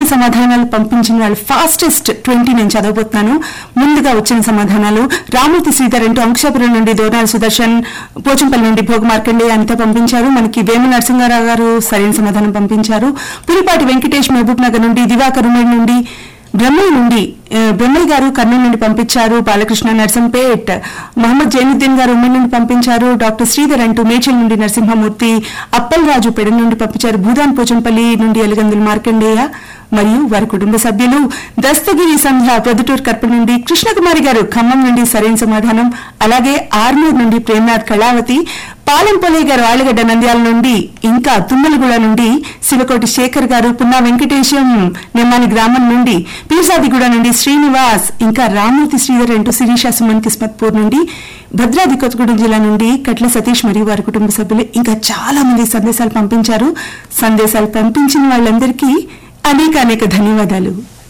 సమాధానాలు పంపించిన వాళ్ళు ఫాస్టెస్ట్ ట్వంటీ నేను చదవబోతున్నాను ముందుగా వచ్చిన సమాధానాలు రామూర్తి శ్రీధర్ అంటూ అంకుశాపురం నుండి దోనాల సుదర్శన్ పోచంపల్లి నుండి భోగ మార్కండే అంతా పంపించారు మనకి వేము నరసింహారావు గారు సరైన సమాధానం పంపించారు పులిపాటి వెంకటేష్ మహబూబ్ నగర్ నుండి దివాకర్ ఉమ్మడి నుండి బ్రహ్మయ్య నుండి ఆ, బ్రహ్మయ్య గారు కర్నూలు నుండి పంపించారు బాలకృష్ణ నర్సంపేట్ మహమ్మద్ జైనుద్దీన్ గారు ఉమ్మడి నుండి పంపించారు డాక్టర్ శ్రీధర్ అంటూ మేచల్ నుండి నరసింహమూర్తి అప్పల్ రాజు పెడ నుండి పంపించారు భూదాన్ పోచంపల్లి నుండి ఎలుగందుల మార్కండేయ మరియు వారి కుటుంబ సభ్యులు దస్తగిరి సంధ్య ప్రొద్దుటూరు కర్ప నుండి కృష్ణకుమారి గారు ఖమ్మం నుండి సరైన సమాధానం అలాగే ఆర్మూర్ నుండి ప్రేమ్నాథ్ కళావతి పాలెంపల్లి గారు ఆళ్లగడ్డ నంద్యాల నుండి ఇంకా తుమ్మలగూడ నుండి శివకోటి శేఖర్ గారు పున్నా వెంకటేశం నిమ్మాని గ్రామం నుండి పీర్సాదిగూడ నుండి శ్రీనివాస్ ఇంకా రామూర్తి శ్రీధర్ అంటూ శిరీష సుమన్ కిస్మత్పూర్ నుండి భద్రాద్రి కొత్తగూడెం జిల్లా నుండి కట్ల సతీష్ మరియు వారి కుటుంబ సభ్యులు ఇంకా చాలా మంది సందేశాలు పంపించారు సందేశాలు పంపించిన వాళ్ళందరికీ అనేక అనేక ధన్యవాదాలు